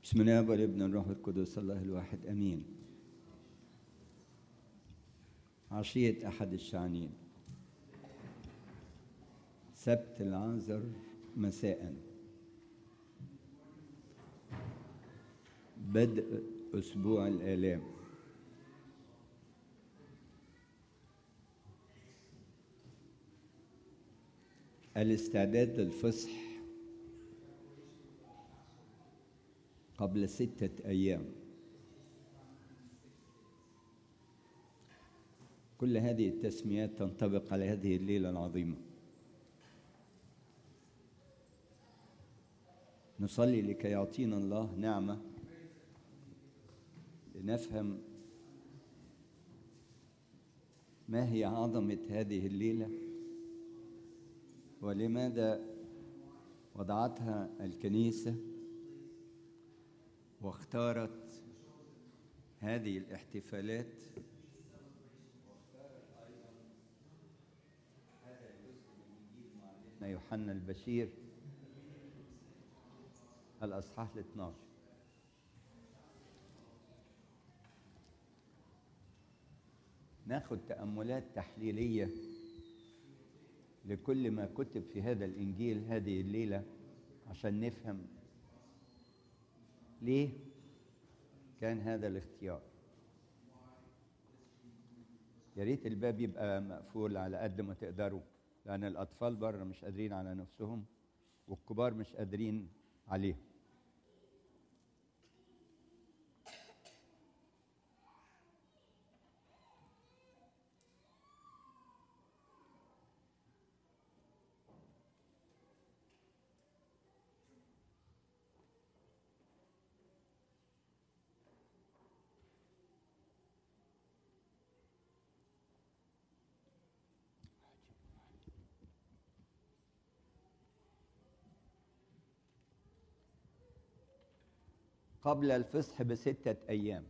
بسم الله والابن الروح القدس الله الواحد امين عشية أحد الشعنين سبت العازر مساء بدء أسبوع الآلام الاستعداد للفصح قبل ستة أيام كل هذه التسميات تنطبق على هذه الليلة العظيمة نصلي لكي يعطينا الله نعمة لنفهم ما هي عظمة هذه الليلة ولماذا وضعتها الكنيسة واختارت هذه الاحتفالات يوحنا البشير الأصحاح ال 12 ناخد تأملات تحليلية لكل ما كتب في هذا الإنجيل هذه الليلة عشان نفهم ليه كان هذا الاختيار يا ريت الباب يبقى مقفول على قد ما تقدروا لأن الأطفال بره مش قادرين على نفسهم والكبار مش قادرين عليهم قبل الفصح بستة أيام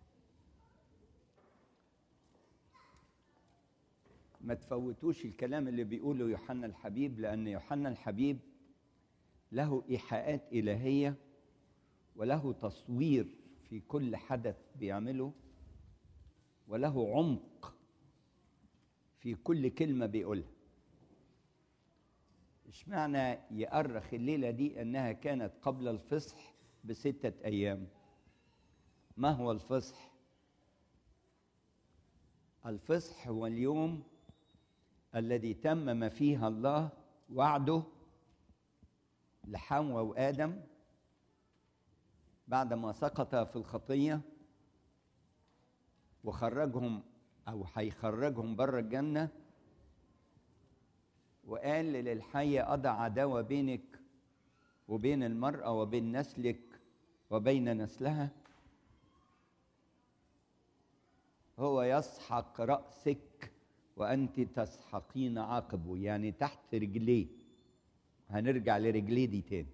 ما تفوتوش الكلام اللي بيقوله يوحنا الحبيب لأن يوحنا الحبيب له إيحاءات إلهية وله تصوير في كل حدث بيعمله وله عمق في كل كلمة بيقولها اشمعنى يأرخ الليلة دي أنها كانت قبل الفصح بستة أيام ما هو الفصح؟ الفصح هو اليوم الذي تمم فيها الله وعده لحواء وآدم بعدما سقط في الخطية وخرجهم أو هيخرجهم بره الجنة وقال للحية أضع عداوة بينك وبين المرأة وبين نسلك وبين نسلها هو يسحق رأسك وأنت تسحقين عقبه يعني تحت رجليه هنرجع لرجليه دي تاني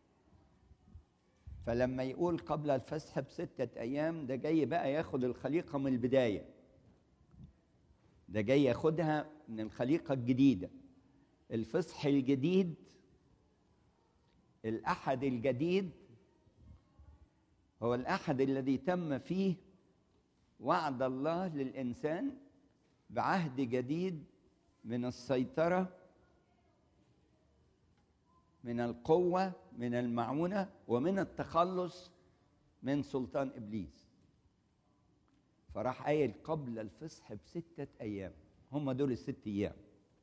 فلما يقول قبل الفسح بستة أيام ده جاي بقى ياخد الخليقة من البداية ده جاي ياخدها من الخليقة الجديدة الفصح الجديد الأحد الجديد هو الأحد الذي تم فيه وعد الله للإنسان بعهد جديد من السيطرة من القوة من المعونة ومن التخلص من سلطان إبليس فراح قايل قبل الفصح بستة أيام هم دول الست أيام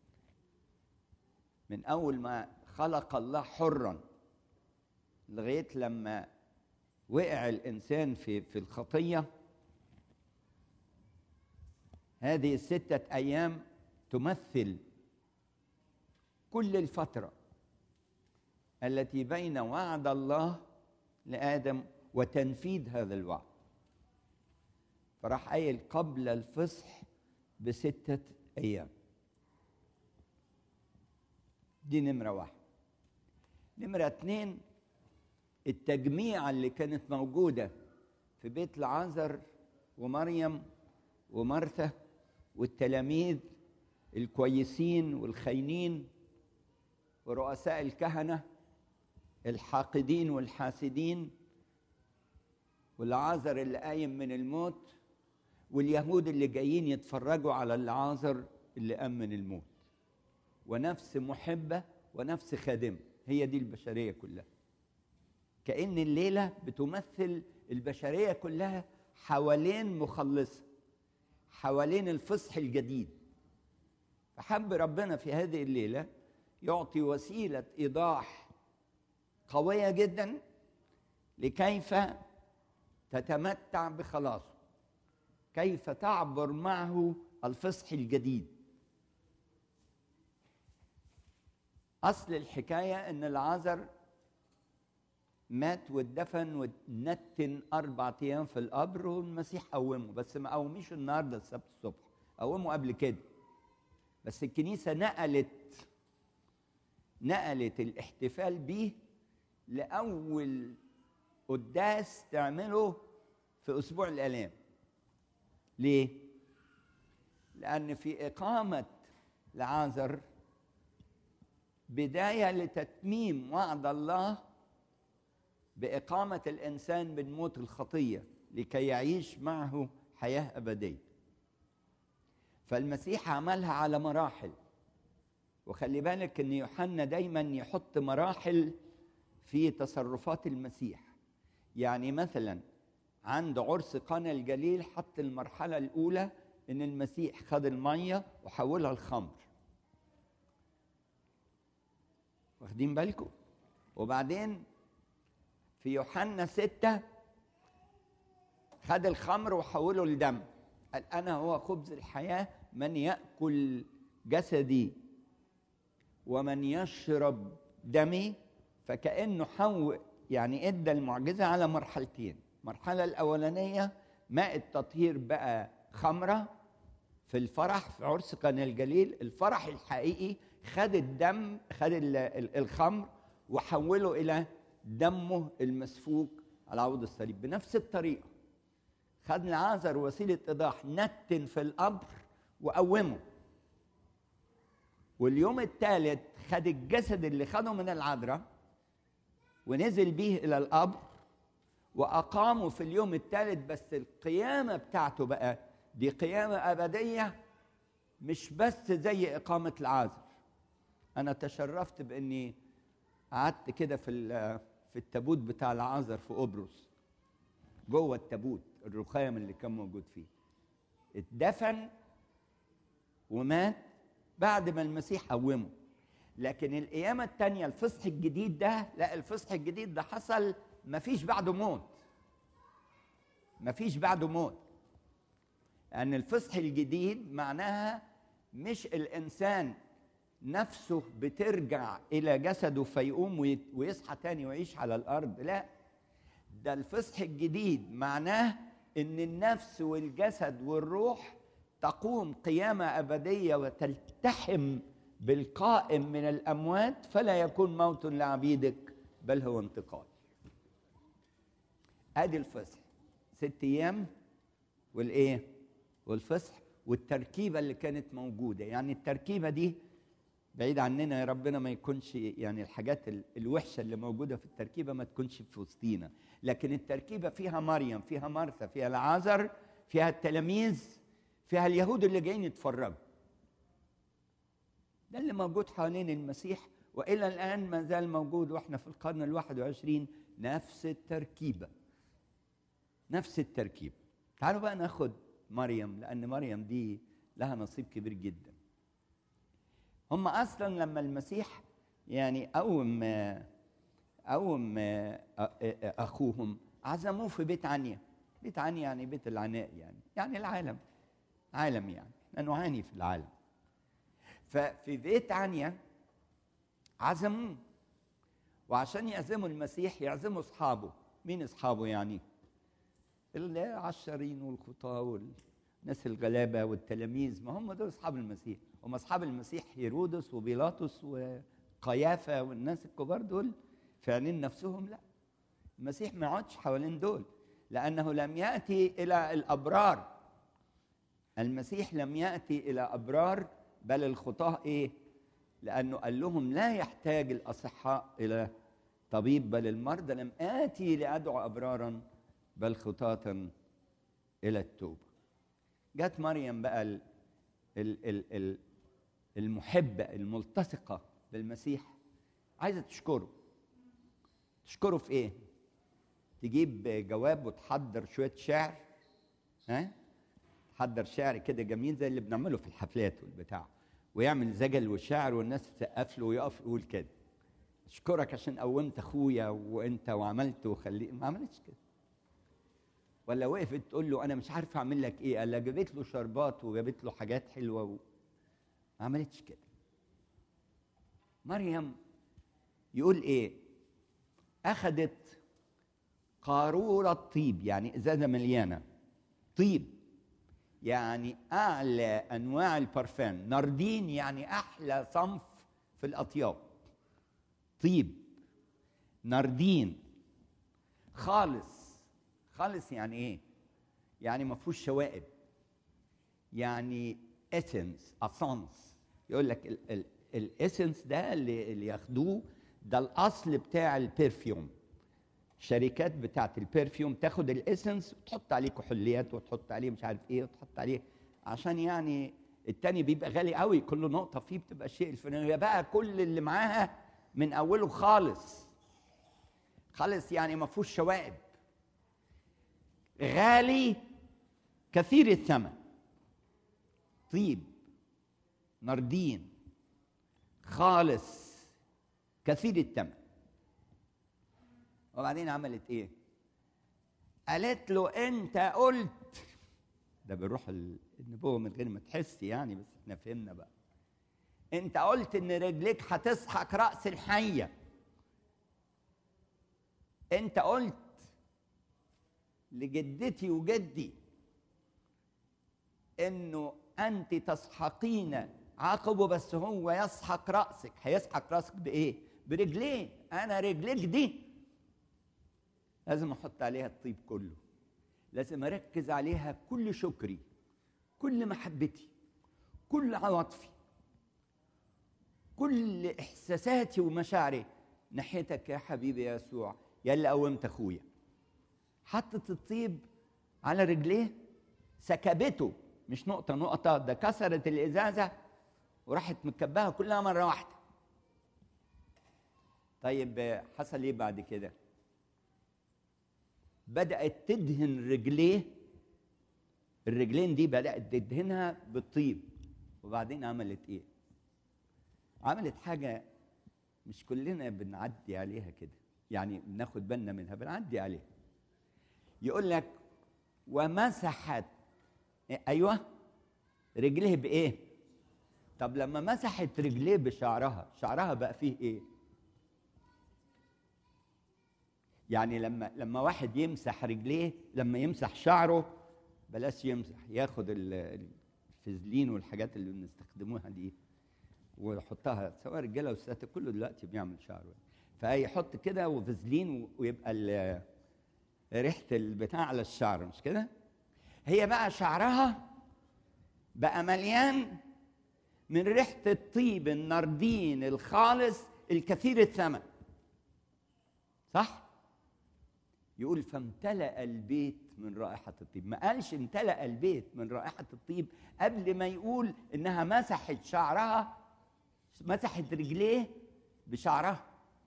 من أول ما خلق الله حرًا لغايه لما وقع الانسان في في الخطيه هذه السته ايام تمثل كل الفتره التي بين وعد الله لادم وتنفيذ هذا الوعد فراح قايل قبل الفصح بسته ايام دي نمره واحد نمره اتنين التجميع اللي كانت موجودة في بيت العازر ومريم ومرثا والتلاميذ الكويسين والخاينين ورؤساء الكهنة الحاقدين والحاسدين والعازر اللي قايم من الموت واليهود اللي جايين يتفرجوا على العازر اللي قام من الموت ونفس محبة ونفس خادمة هي دي البشرية كلها كأن الليلة بتمثل البشرية كلها حوالين مخلصة حوالين الفصح الجديد فحب ربنا في هذه الليلة يعطي وسيلة إيضاح قوية جدا لكيف تتمتع بخلاصه كيف تعبر معه الفصح الجديد اصل الحكايه ان العذر مات واتدفن ونتن اربع ايام في القبر والمسيح قومه بس ما قوميش النهارده السبت الصبح قومه قبل كده بس الكنيسه نقلت نقلت الاحتفال بيه لاول قداس تعمله في اسبوع الالام ليه لان في اقامه لعازر بدايه لتتميم وعد الله باقامه الانسان من موت الخطيه لكي يعيش معه حياه ابديه فالمسيح عملها على مراحل وخلي بالك ان يوحنا دايما يحط مراحل في تصرفات المسيح يعني مثلا عند عرس قنا الجليل حط المرحله الاولى ان المسيح خد الميه وحولها لخمر واخدين بالكم وبعدين في يوحنا ستة خد الخمر وحوله لدم قال أنا هو خبز الحياة من يأكل جسدي ومن يشرب دمي فكأنه حو يعني ادى المعجزة على مرحلتين المرحلة الأولانية ماء التطهير بقى خمرة في الفرح في عرس قنا الجليل الفرح الحقيقي خد الدم خد الخمر وحوله إلى دمه المسفوك على عود الصليب بنفس الطريقة خد العازر وسيلة إيضاح نتن في القبر وقومه واليوم الثالث خد الجسد اللي خده من العذراء ونزل به إلى القبر وأقامه في اليوم الثالث بس القيامة بتاعته بقى دي قيامة أبدية مش بس زي إقامة العازر أنا تشرفت بإني قعدت كده في في التابوت بتاع العازر في قبرص جوه التابوت الرخام اللي كان موجود فيه اتدفن ومات بعد ما المسيح قومه لكن القيامة التانية الفصح الجديد ده لا الفصح الجديد ده حصل مفيش بعده موت مفيش بعده موت لأن الفصح الجديد معناها مش الإنسان نفسه بترجع إلى جسده فيقوم ويصحى تاني ويعيش على الأرض لا ده الفصح الجديد معناه إن النفس والجسد والروح تقوم قيامة أبدية وتلتحم بالقائم من الأموات فلا يكون موت لعبيدك بل هو انتقال ادي الفصح ست ايام والايه والفصح والتركيبه اللي كانت موجوده يعني التركيبه دي بعيد عننا يا ربنا ما يكونش يعني الحاجات الوحشه اللي موجوده في التركيبه ما تكونش في وسطينا لكن التركيبه فيها مريم فيها مرثا فيها العازر فيها التلاميذ فيها اليهود اللي جايين يتفرجوا ده اللي موجود حوالين المسيح والى الان ما زال موجود واحنا في القرن الواحد وعشرين نفس التركيبه نفس التركيبه تعالوا بقى ناخد مريم لان مريم دي لها نصيب كبير جدا هم اصلا لما المسيح يعني قوم قوم اخوهم عزموه في بيت عنيا بيت عنيا يعني بيت العناء يعني يعني العالم عالم يعني احنا نعاني في العالم ففي بيت عنيا عزموه وعشان يعزموا المسيح يعزموا اصحابه مين اصحابه يعني العشرين والخطاة والناس الغلابة والتلاميذ ما هم دول اصحاب المسيح هم اصحاب المسيح هيرودس وبيلاطس وقيافة والناس الكبار دول في عينين نفسهم لا المسيح ما يقعدش حوالين دول لأنه لم يأتي إلى الأبرار المسيح لم يأتي إلى أبرار بل الخطاة إيه؟ لأنه قال لهم لا يحتاج الأصحاء إلى طبيب بل المرضى لم آتي لأدعو أبرارا بل خطاة إلى التوبة جت مريم بقى ال ال ال ال المحبة الملتصقة بالمسيح عايزة تشكره تشكره في إيه؟ تجيب جواب وتحضر شوية شعر ها؟ تحضر شعر كده جميل زي اللي بنعمله في الحفلات والبتاع ويعمل زجل وشعر والناس تسقف له ويقف يقول كده اشكرك عشان قومت اخويا وانت وعملت وخلي ما عملتش كده ولا وقفت تقول له انا مش عارف اعمل لك ايه قال جابت له شربات وجابت له حاجات حلوه و... ما عملتش كده مريم يقول ايه اخذت قاروره طيب يعني ازازه مليانه طيب يعني اعلى انواع البرفان ناردين يعني احلى صنف في الاطياب طيب ناردين خالص خالص يعني ايه يعني ما فيهوش شوائب يعني اسنس اسانس يقول لك الاسنس ده اللي, اللي ياخدوه ده الاصل بتاع البرفيوم شركات بتاعت البرفيوم تاخد الاسنس وتحط عليه كحوليات وتحط عليه مش عارف ايه وتحط عليه عشان يعني التاني بيبقى غالي قوي كل نقطه فيه بتبقى الشيء الفلاني هي بقى كل اللي معاها من اوله خالص خالص يعني ما فيهوش شوائب غالي كثير الثمن طيب نردين خالص كثير الثمن وبعدين عملت ايه قالت له انت قلت ده بروح النبوه من غير ما تحس يعني بس احنا فهمنا بقى انت قلت ان رجليك هتسحق راس الحيه انت قلت لجدتي وجدي انه انت تسحقين عقبه بس هو يسحق راسك هيسحق راسك بايه برجلين انا رجليك دي لازم احط عليها الطيب كله لازم اركز عليها كل شكري كل محبتي كل عواطفي كل احساساتي ومشاعري ناحيتك يا حبيبي يسوع يا اللي قومت اخويا حطت الطيب على رجليه سكبته مش نقطة نقطة ده كسرت الإزازة وراحت مكباها كلها مرة واحدة طيب حصل إيه بعد كده؟ بدأت تدهن رجليه الرجلين دي بدأت تدهنها بالطيب وبعدين عملت إيه؟ عملت حاجة مش كلنا بنعدي عليها كده يعني بناخد بالنا منها بنعدي عليها يقول لك ومسحت ايوه رجليه بايه طب لما مسحت رجليه بشعرها شعرها بقى فيه ايه يعني لما لما واحد يمسح رجليه لما يمسح شعره بلاش يمسح ياخد الفازلين والحاجات اللي بنستخدموها دي ويحطها سواء رجاله وستات كله دلوقتي بيعمل شعره فيحط كده وفازلين ويبقى ريحه البتاع على الشعر مش كده هي بقى شعرها بقى مليان من ريحه الطيب الناردين الخالص الكثير الثمن صح يقول فامتلأ البيت من رائحة الطيب ما قالش امتلأ البيت من رائحة الطيب قبل ما يقول انها مسحت شعرها مسحت رجليه بشعرها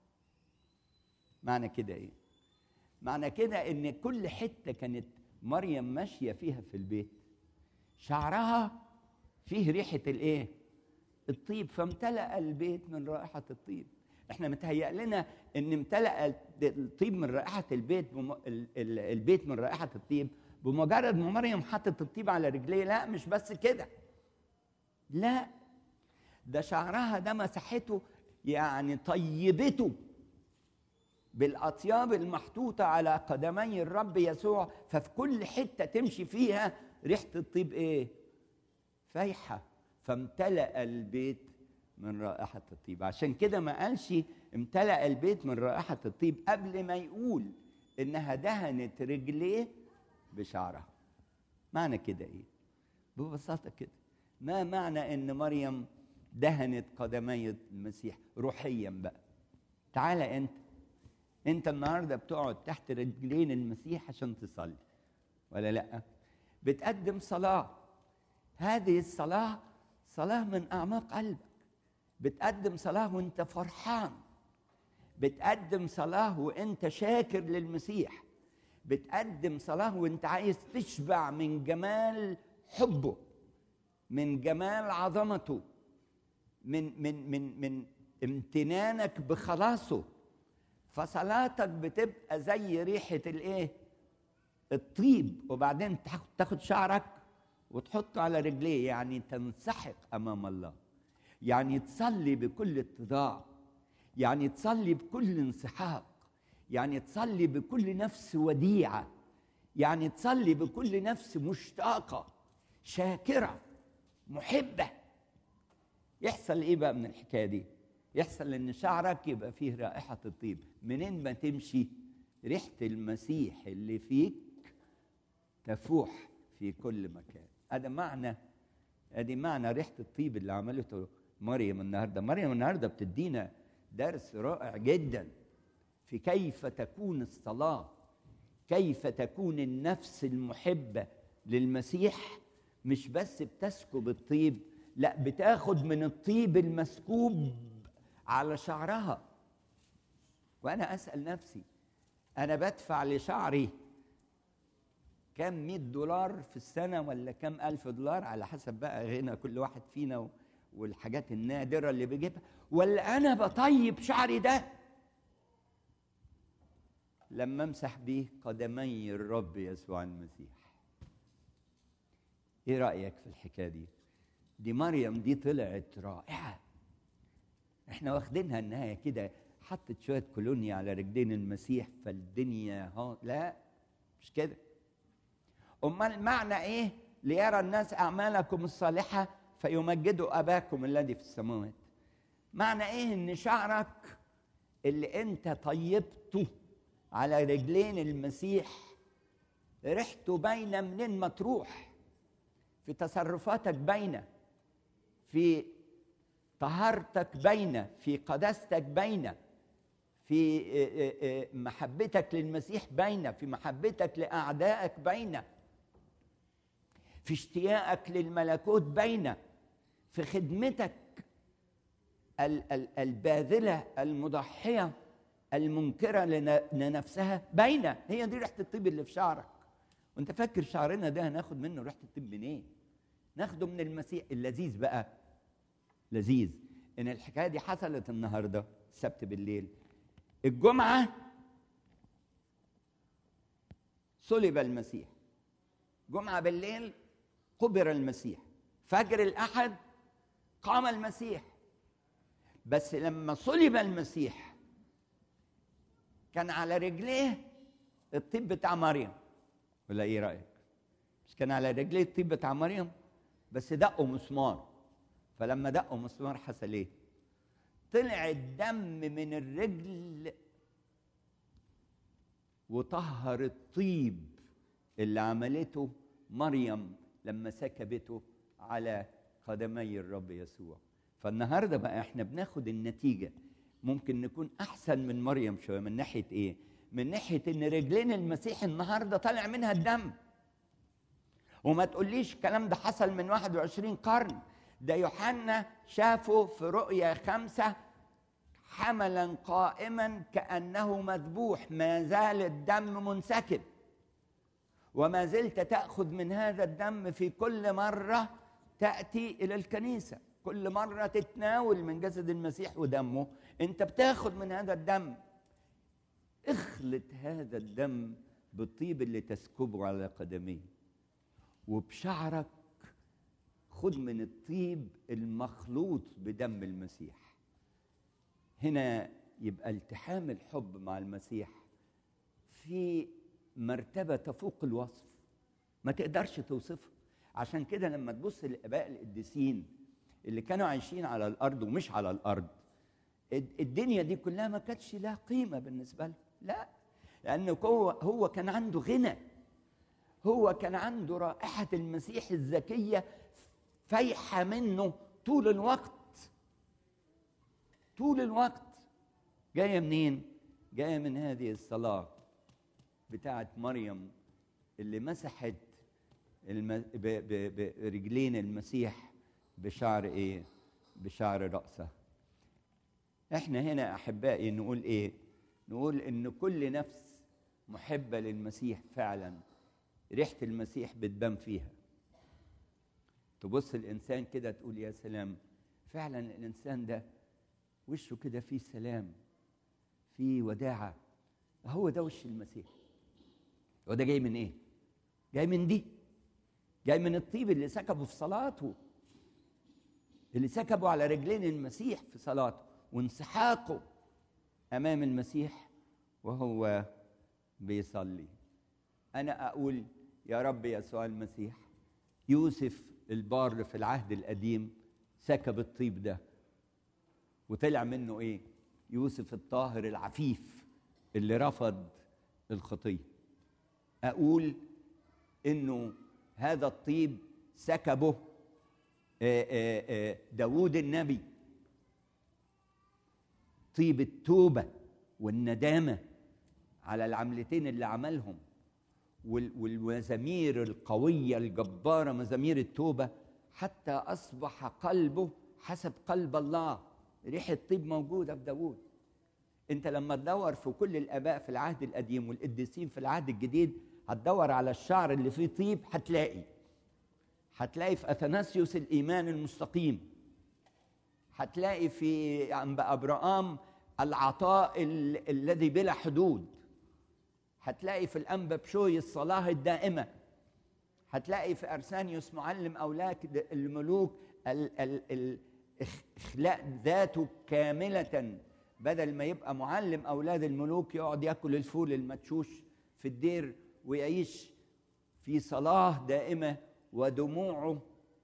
معنى كده ايه معنى كده ان كل حته كانت مريم ماشيه فيها في البيت شعرها فيه ريحه الايه الطيب فامتلأ البيت من رائحه الطيب احنا متهيأ لنا ان امتلأ الطيب من رائحه البيت بم... البيت من رائحه الطيب بمجرد ما مريم حطت الطيب على رجليه لا مش بس كده لا ده شعرها ده مسحته يعني طيبته بالاطياب المحطوطه على قدمي الرب يسوع ففي كل حته تمشي فيها ريحه الطيب ايه فايحه فامتلأ البيت من رائحه الطيب عشان كده ما قالش امتلأ البيت من رائحه الطيب قبل ما يقول انها دهنت رجليه بشعرها معنى كده ايه ببساطه كده ما معنى ان مريم دهنت قدمي المسيح روحيا بقى تعالى انت انت النهارده بتقعد تحت رجلين المسيح عشان تصلي ولا لا بتقدم صلاه هذه الصلاه صلاه من اعماق قلبك بتقدم صلاه وانت فرحان بتقدم صلاه وانت شاكر للمسيح بتقدم صلاه وانت عايز تشبع من جمال حبه من جمال عظمته من من من من امتنانك بخلاصه فصلاتك بتبقى زي ريحه الايه الطيب وبعدين تاخد شعرك وتحطه على رجليه يعني تنسحق امام الله يعني تصلي بكل اتضاع يعني تصلي بكل انسحاق يعني تصلي بكل نفس وديعه يعني تصلي بكل نفس مشتاقه شاكره محبه يحصل ايه بقى من الحكايه دي يحصل ان شعرك يبقى فيه رائحه الطيب منين ما تمشي ريحه المسيح اللي فيك تفوح في كل مكان هذا معنى ادي معنى ريحه الطيب اللي عملته مريم النهارده مريم النهارده بتدينا درس رائع جدا في كيف تكون الصلاه كيف تكون النفس المحبه للمسيح مش بس بتسكب الطيب لا بتاخد من الطيب المسكوب على شعرها وانا اسال نفسي انا بدفع لشعري كم 100 دولار في السنه ولا كم ألف دولار على حسب بقى غنى كل واحد فينا والحاجات النادره اللي بيجيبها ولا انا بطيب شعري ده لما امسح بيه قدمي الرب يسوع المسيح ايه رايك في الحكايه دي دي مريم دي طلعت رائعه احنا واخدينها انها كده حطت شويه كولونيا على رجلين المسيح فالدنيا ها لا مش كده امال معنى ايه ليرى الناس اعمالكم الصالحه فيمجدوا اباكم الذي في السماوات معنى ايه ان شعرك اللي انت طيبته على رجلين المسيح ريحته باينه منين ما تروح في تصرفاتك باينه في طهارتك باينه في قداستك باينه في محبتك للمسيح باينه في محبتك لاعدائك باينه في اشتياقك للملكوت باينه في خدمتك الباذله المضحيه المنكره لنفسها باينه هي دي ريحه الطيب اللي في شعرك وانت فاكر شعرنا ده هناخد منه ريحه الطيب منين إيه؟ ناخده من المسيح اللذيذ بقى لذيذ ان الحكايه دي حصلت النهارده السبت بالليل الجمعه صلب المسيح جمعه بالليل قبر المسيح فجر الاحد قام المسيح بس لما صلب المسيح كان على رجليه الطيب بتاع مريم ولا ايه رايك مش كان على رجليه الطيب بتاع مريم بس دقوا مسمار فلما دقوا مسمار حصل ايه طلع الدم من الرجل وطهر الطيب اللي عملته مريم لما سكبته على قدمي الرب يسوع فالنهارده بقى احنا بناخد النتيجه ممكن نكون احسن من مريم شويه من ناحيه ايه من ناحيه ان رجلين المسيح النهارده طالع منها الدم وما تقوليش الكلام ده حصل من 21 قرن ده يوحنا شافه في رؤيا خمسة حملا قائما كأنه مذبوح ما زال الدم منسكب وما زلت تأخذ من هذا الدم في كل مرة تأتي إلى الكنيسة كل مرة تتناول من جسد المسيح ودمه أنت بتاخذ من هذا الدم اخلط هذا الدم بالطيب اللي تسكبه على قدميه وبشعرك خد من الطيب المخلوط بدم المسيح هنا يبقى التحام الحب مع المسيح في مرتبة تفوق الوصف ما تقدرش توصفها عشان كده لما تبص للآباء القديسين اللي كانوا عايشين على الأرض ومش على الأرض الدنيا دي كلها ما كانتش لها قيمة بالنسبة له لا لأنه هو هو كان عنده غنى هو كان عنده رائحة المسيح الزكية فايحة منه طول الوقت طول الوقت جاية منين؟ جايه من هذه الصلاه بتاعت مريم اللي مسحت الم... ب... ب... برجلين المسيح بشعر ايه بشعر راسه احنا هنا احبائي نقول ايه نقول ان كل نفس محبه للمسيح فعلا ريحه المسيح بتبان فيها تبص الانسان كده تقول يا سلام فعلا الانسان ده وشه كده فيه سلام فيه وداعه هو ده وش المسيح هو ده جاي من ايه جاي من دي جاي من الطيب اللي سكبه في صلاته اللي سكبه على رجلين المسيح في صلاته وانسحاقه امام المسيح وهو بيصلي انا اقول يا رب يسوع المسيح يوسف البار في العهد القديم سكب الطيب ده وطلع منه ايه يوسف الطاهر العفيف اللي رفض الخطيه اقول انه هذا الطيب سكبه داوود النبي طيب التوبه والندامه على العملتين اللي عملهم والمزامير القويه الجباره مزامير التوبه حتى اصبح قلبه حسب قلب الله ريحه طيب موجوده في داوود انت لما تدور في كل الاباء في العهد القديم والقديسين في العهد الجديد هتدور على الشعر اللي فيه طيب هتلاقي هتلاقي في اثناسيوس الايمان المستقيم هتلاقي في انبا ابراام العطاء ال- الذي بلا حدود هتلاقي في الانبا بشوي الصلاه الدائمه هتلاقي في ارسانيوس معلم اولاد الملوك ال- ال- ال- إخ- اخلاء ذاته كامله بدل ما يبقى معلم اولاد الملوك يقعد ياكل الفول المدشوش في الدير ويعيش في صلاه دائمه ودموعه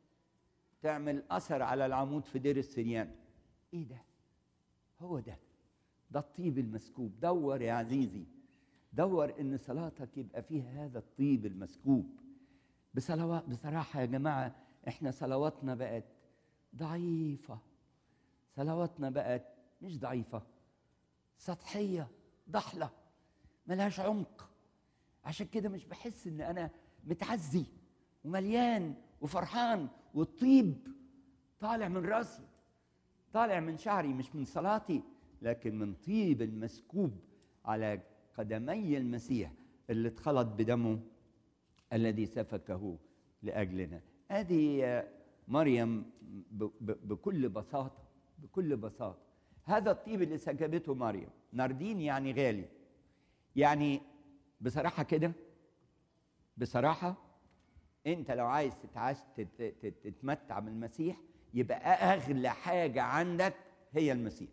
تعمل اثر على العمود في دير السريان ايه ده هو ده ده الطيب المسكوب دور يا عزيزي دور ان صلاتك يبقى فيها هذا الطيب المسكوب بصلوات بصراحه يا جماعه احنا صلواتنا بقت ضعيفه صلواتنا بقت مش ضعيفه سطحيه ضحله ملهاش عمق عشان كده مش بحس ان انا متعزي ومليان وفرحان والطيب طالع من راسي طالع من شعري مش من صلاتي لكن من طيب المسكوب على قدمي المسيح اللي اتخلط بدمه الذي سفكه لاجلنا ادي مريم ب- ب- بكل بساطه بكل بساطه هذا الطيب اللي سكبته مريم ناردين يعني غالي يعني بصراحه كده بصراحه انت لو عايز تتعاش تت- تت- تتمتع بالمسيح يبقى اغلى حاجه عندك هي المسيح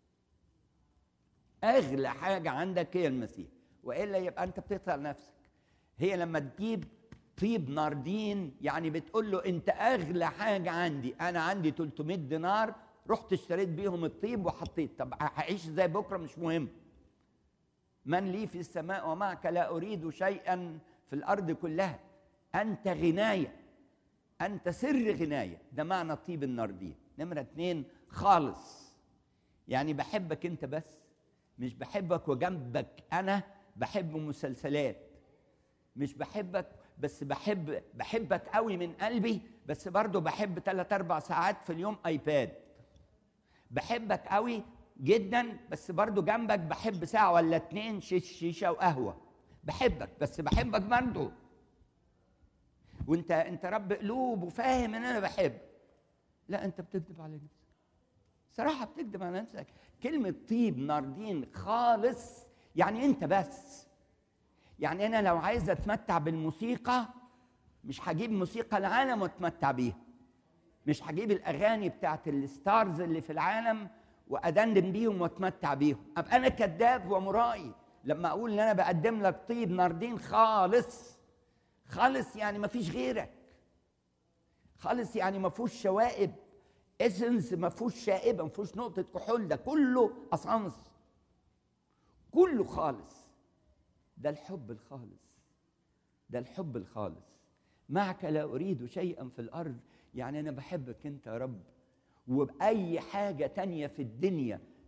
اغلى حاجه عندك هي المسيح والا يبقى انت بتقطع نفسك هي لما تجيب طيب ناردين يعني بتقول له انت اغلى حاجه عندي انا عندي 300 دينار رحت اشتريت بيهم الطيب وحطيت طب هعيش ازاي بكره مش مهم من لي في السماء ومعك لا اريد شيئا في الارض كلها انت غنايه انت سر غنايه ده معنى طيب الناردين نمره اتنين خالص يعني بحبك انت بس مش بحبك وجنبك انا بحب مسلسلات مش بحبك بس بحب بحبك قوي من قلبي بس برضه بحب ثلاث اربع ساعات في اليوم ايباد بحبك قوي جدا بس برضه جنبك بحب ساعه ولا اتنين شيش شيشه وقهوه بحبك بس بحبك برضه وانت انت رب قلوب وفاهم ان انا بحب لا انت بتكذب على نفسك صراحه بتكذب على نفسك كلمه طيب ناردين خالص يعني انت بس يعني انا لو عايز اتمتع بالموسيقى مش هجيب موسيقى العالم واتمتع بيها مش هجيب الاغاني بتاعت الستارز اللي في العالم وادندن بيهم واتمتع بيهم ابقى انا كذاب ومرائي لما اقول ان انا بقدم لك طيب ناردين خالص خالص يعني ما فيش غيرك خالص يعني ما فيهوش شوائب اسنس ما فيهوش شائبه ما فيهوش نقطه كحول ده كله اسانس كله خالص ده الحب الخالص ده الحب الخالص معك لا اريد شيئا في الارض يعني انا بحبك انت يا رب وباي حاجه تانية في الدنيا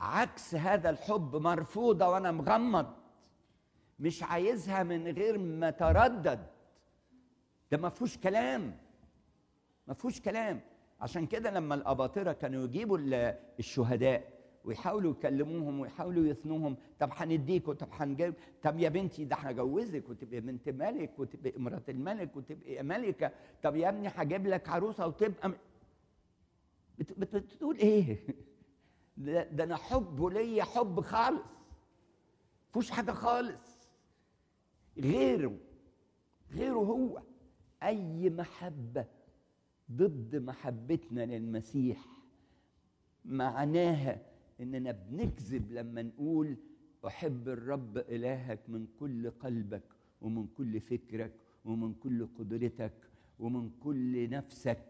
عكس هذا الحب مرفوضه وانا مغمض مش عايزها من غير ما تردد ده ما فيهوش كلام ما فيهوش كلام عشان كده لما الاباطره كانوا يجيبوا الشهداء ويحاولوا يكلموهم ويحاولوا يثنوهم طب هنديكوا طب هنجيب طب يا بنتي ده هجوزك وتبقي بنت ملك وتبقي مرات الملك وتبقي ملكه طب يا ابني هجيب لك عروسه وتبقى م... بت... بت... بتقول ايه؟ ده, ده انا حبه ليا حب خالص مفيهوش حاجه خالص غيره غيره هو اي محبه ضد محبتنا للمسيح معناها اننا بنكذب لما نقول احب الرب الهك من كل قلبك ومن كل فكرك ومن كل قدرتك ومن كل نفسك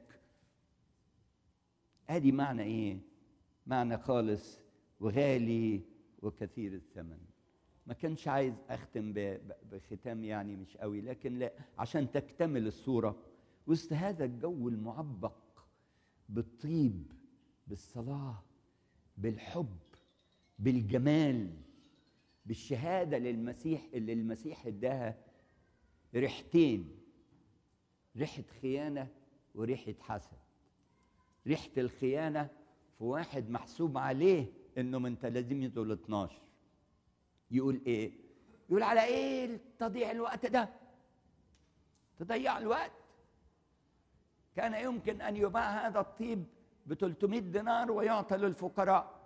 ادي معنى ايه معنى خالص وغالي وكثير الثمن ما كانش عايز اختم بختام يعني مش قوي لكن لا عشان تكتمل الصوره وسط هذا الجو المعبق بالطيب بالصلاه بالحب بالجمال بالشهاده للمسيح اللي المسيح اداها ريحتين ريحه خيانه وريحه حسد ريحه الخيانه في واحد محسوب عليه انه من تلازمته ال 12 يقول ايه يقول على ايه تضيع الوقت ده تضيع الوقت كان يمكن ان يباع هذا الطيب ب 300 دينار ويعطى للفقراء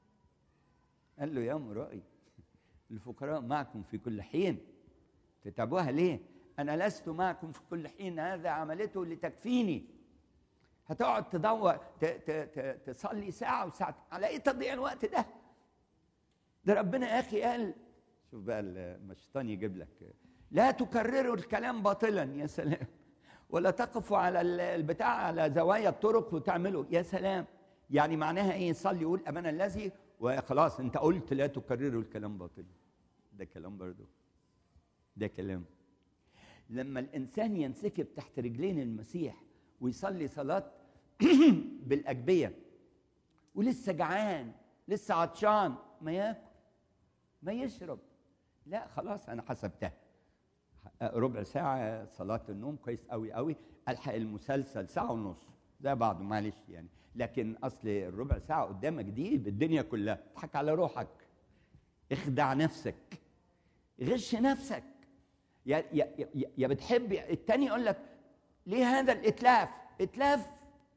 قال له يا مرائي الفقراء معكم في كل حين تتعبوها ليه انا لست معكم في كل حين هذا عملته لتكفيني هتقعد تدور ت- ت- ت- تصلي ساعه وساعه على ايه تضيع الوقت ده ده ربنا يا اخي قال شوف بقى الشيطان يجيب لك لا تكرروا الكلام باطلا يا سلام ولا تقفوا على البتاع على زوايا الطرق وتعملوا يا سلام يعني معناها ايه صلي يقول امانه الذي وخلاص انت قلت لا تكرروا الكلام باطلا ده كلام برضه ده كلام لما الانسان ينسكب تحت رجلين المسيح ويصلي صلاه بالاجبيه ولسه جعان لسه عطشان ما ياكل ما يشرب لا خلاص انا حسبتها ربع ساعة صلاة النوم كويس قوي قوي ألحق المسلسل ساعة ونص ده بعضه معلش يعني لكن أصل الربع ساعة قدامك دي بالدنيا كلها اضحك على روحك اخدع نفسك غش نفسك يا يا يا, يا بتحب التاني يقول لك ليه هذا الاتلاف اتلاف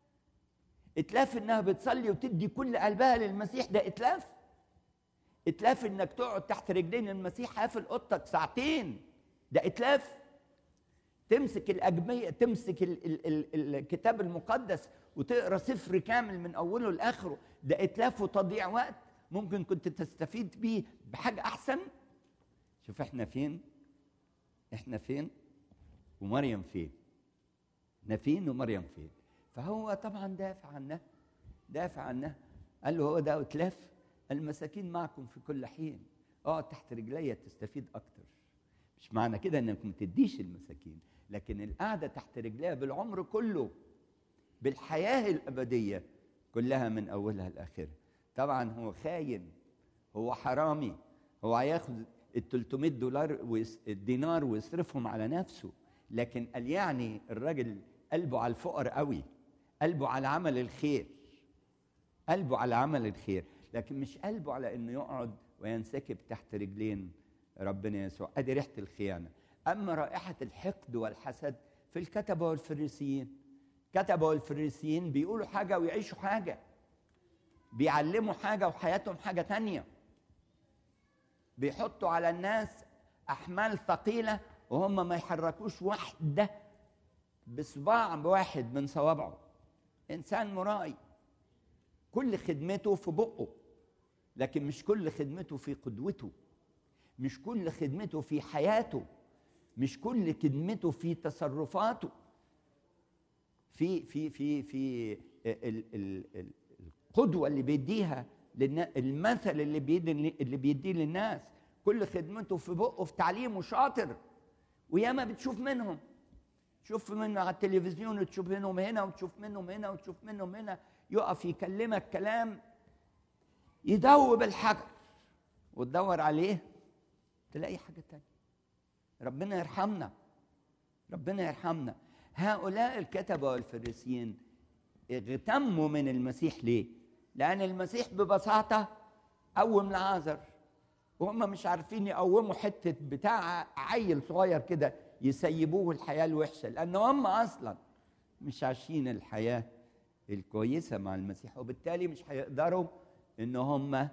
اتلاف انها بتصلي وتدي كل قلبها للمسيح ده اتلاف اتلاف انك تقعد تحت رجلين المسيح قافل اوضتك ساعتين ده اتلاف تمسك الاجميه تمسك ال ال ال الكتاب المقدس وتقرا سفر كامل من اوله لاخره ده اتلاف وتضييع وقت ممكن كنت تستفيد بيه بحاجه احسن شوف احنا فين احنا فين ومريم فين احنا فين ومريم فين فهو طبعا دافع عنها دافع عنها قال له هو ده اتلاف المساكين معكم في كل حين اقعد تحت رجليا تستفيد اكتر مش معنى كده انك ما تديش المساكين لكن القعده تحت رجليها بالعمر كله بالحياه الابديه كلها من اولها لاخرها طبعا هو خاين هو حرامي هو هياخد ال 300 دولار الدينار ويصرفهم على نفسه لكن قال يعني الراجل قلبه على الفقر قوي قلبه على عمل الخير قلبه على عمل الخير لكن مش قلبه على انه يقعد وينسكب تحت رجلين ربنا يسوع ادي ريحه الخيانه اما رائحه الحقد والحسد في الكتبه والفريسيين كتبه والفريسيين بيقولوا حاجه ويعيشوا حاجه بيعلموا حاجه وحياتهم حاجه تانية بيحطوا على الناس احمال ثقيله وهم ما يحركوش واحده بصباع واحد من صوابعه انسان مرائي كل خدمته في بقه لكن مش كل خدمته في قدوته مش كل خدمته في حياته مش كل خدمته في تصرفاته في في في في ال ال ال القدوه اللي بيديها المثل اللي بيدي اللي بيديه للناس كل خدمته في بقه في تعليمه شاطر وياما بتشوف منهم تشوف منه على التلفزيون وتشوف منهم هنا وتشوف منهم هنا وتشوف منهم هنا يقف يكلمك كلام يدوب الحجر وتدور عليه تلاقي حاجة تانية ربنا يرحمنا ربنا يرحمنا هؤلاء الكتبة والفريسيين اغتموا من المسيح ليه؟ لأن المسيح ببساطة قوم لعازر وهم مش عارفين يقوموا حتة بتاع عيل صغير كده يسيبوه الحياة الوحشة لأن هم أصلا مش عايشين الحياة الكويسة مع المسيح وبالتالي مش هيقدروا إن هم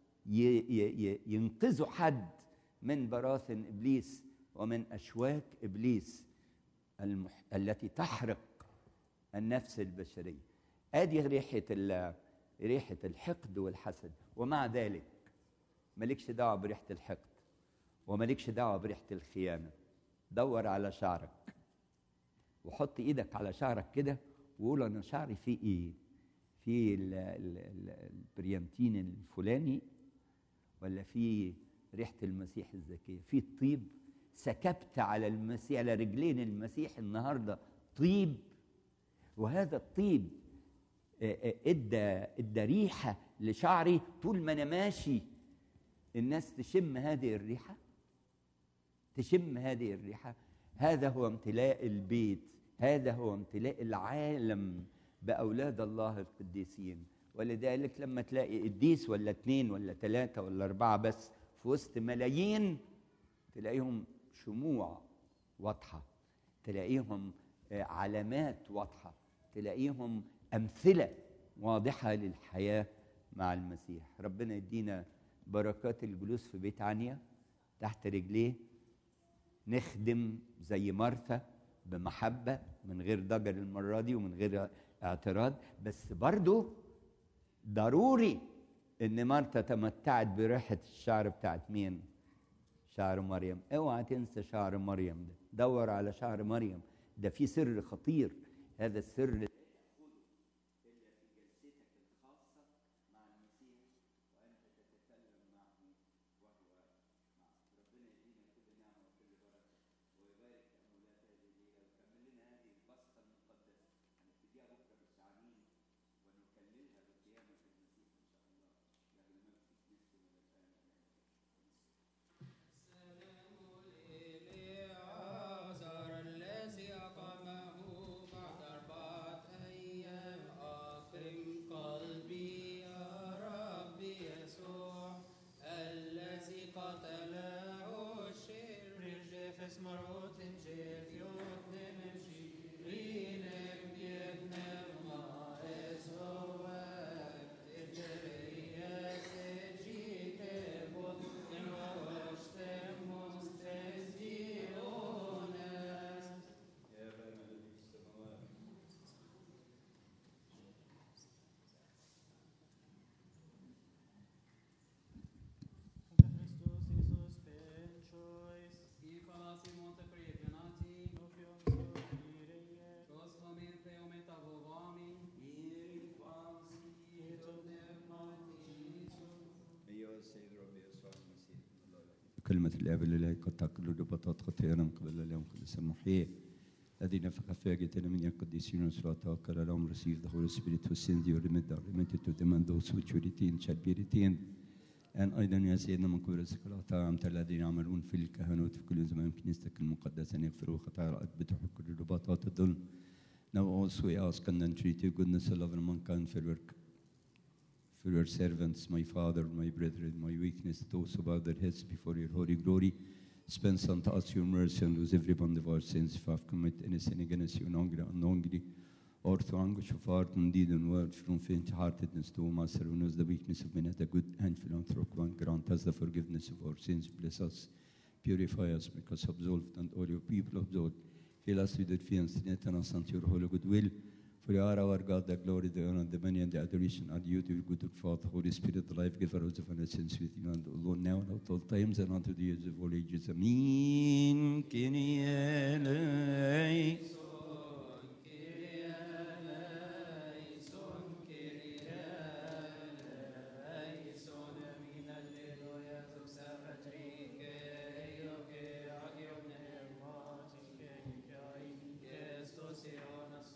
ينقذوا حد من براثن إبليس ومن أشواك إبليس المح... التي تحرق النفس البشرية ادي ريحة ال... ريحة الحقد والحسد ومع ذلك مالكش دعوة بريحة الحقد ومالكش دعوة بريحة الخيانة دور على شعرك وحط ايدك على شعرك كده وقول انا شعري فيه ايه في ال... ال... ال... البريانتين الفلاني ولا في ريحة المسيح الزكية في الطيب سكبت على المسيح على رجلين المسيح النهارده طيب وهذا الطيب ادى ادى ريحه لشعري طول ما انا ماشي الناس تشم هذه الريحه تشم هذه الريحه هذا هو امتلاء البيت هذا هو امتلاء العالم باولاد الله القديسين ولذلك لما تلاقي قديس ولا اتنين ولا تلاته ولا اربعه بس في وسط ملايين تلاقيهم شموع واضحه تلاقيهم علامات واضحه تلاقيهم امثله واضحه للحياه مع المسيح ربنا يدينا بركات الجلوس في بيت عنيا تحت رجليه نخدم زي مرثا بمحبه من غير ضجر المره دي ومن غير اعتراض بس برضو ضروري ان مرثا تمتعت بريحه الشعر بتاعت مين شعر مريم اوعى تنسى شعر مريم ده دور على شعر مريم ده في سر خطير هذا السر كلمة الآب الإلهي قد تعقل رباطات خطيئنا من قبل اليوم قدس المحيي الذي نفخ فيها جئتنا من القديسين وصلاة توكل لهم receive the Holy Spirit whose sins you remit are remitted to them and those which you retain shall be retained الآن أيضا يا سيدنا من قبل الصلاة أنت الذين يعملون في الكهنوت في كل زمان كنيستك المقدسة أن يغفروا خطايا الأرض بتحق كل رباطات الظلم Now also we ask and entreat your goodness and love and mankind for your for your servants, my Father, my brethren, my weakness, those who bow their heads before your holy glory. Dispense unto us your mercy and lose every bond of our sins if I have committed any sin against you knowingly or unknowingly, or through anguish of heart and deed and word, from faint-heartedness to Master who knows the weakness of men at a good and philanthropic one, grant us the forgiveness of our sins, bless us, purify us, make us absolved, and all your people absolved. Fill us with your fear and strengthen us unto your holy goodwill. For you are our God, the glory, the honor, the money, and the adoration are due to your good Father, Holy Spirit, the life giver of the innocence with you and alone now and at all times and unto the age of all ages. Amen. Kyrie eleison.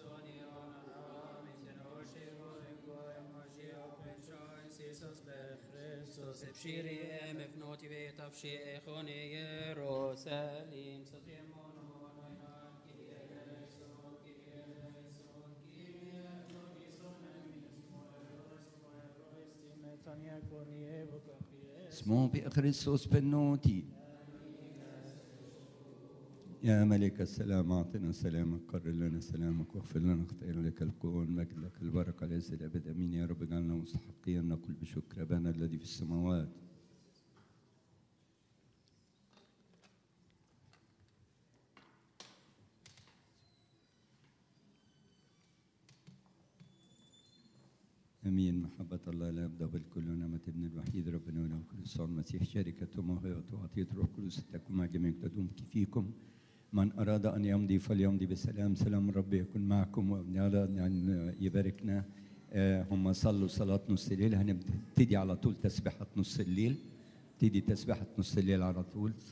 Jesus, بشيري مفنوتي بيت أفشي إخوني يروساليم سجيمون اسمه بخريستوس بنوتي يا ملك السلام اعطنا سلامك قرر لنا سلامك واغفر لنا خطايانا لك الكون مجد لك البركه ليس الابد امين يا رب اجعلنا مستحقين نقول بشكر ابانا الذي في السماوات امين محبه الله لا يبدا بالكل ونعمه ابن الوحيد ربنا ولهم كل الصالح المسيح شركه وموهبه وعطيه الروح القدس تكون مع جميع تدوم فيكم من اراد ان يمضي فليمضي بسلام سلام الرب يكون معكم ومن اراد ان يباركنا آه، هم صلوا صلاه نص الليل هنبتدي على طول تسبيحه نص الليل تبتدي تسبيحه نص الليل على طول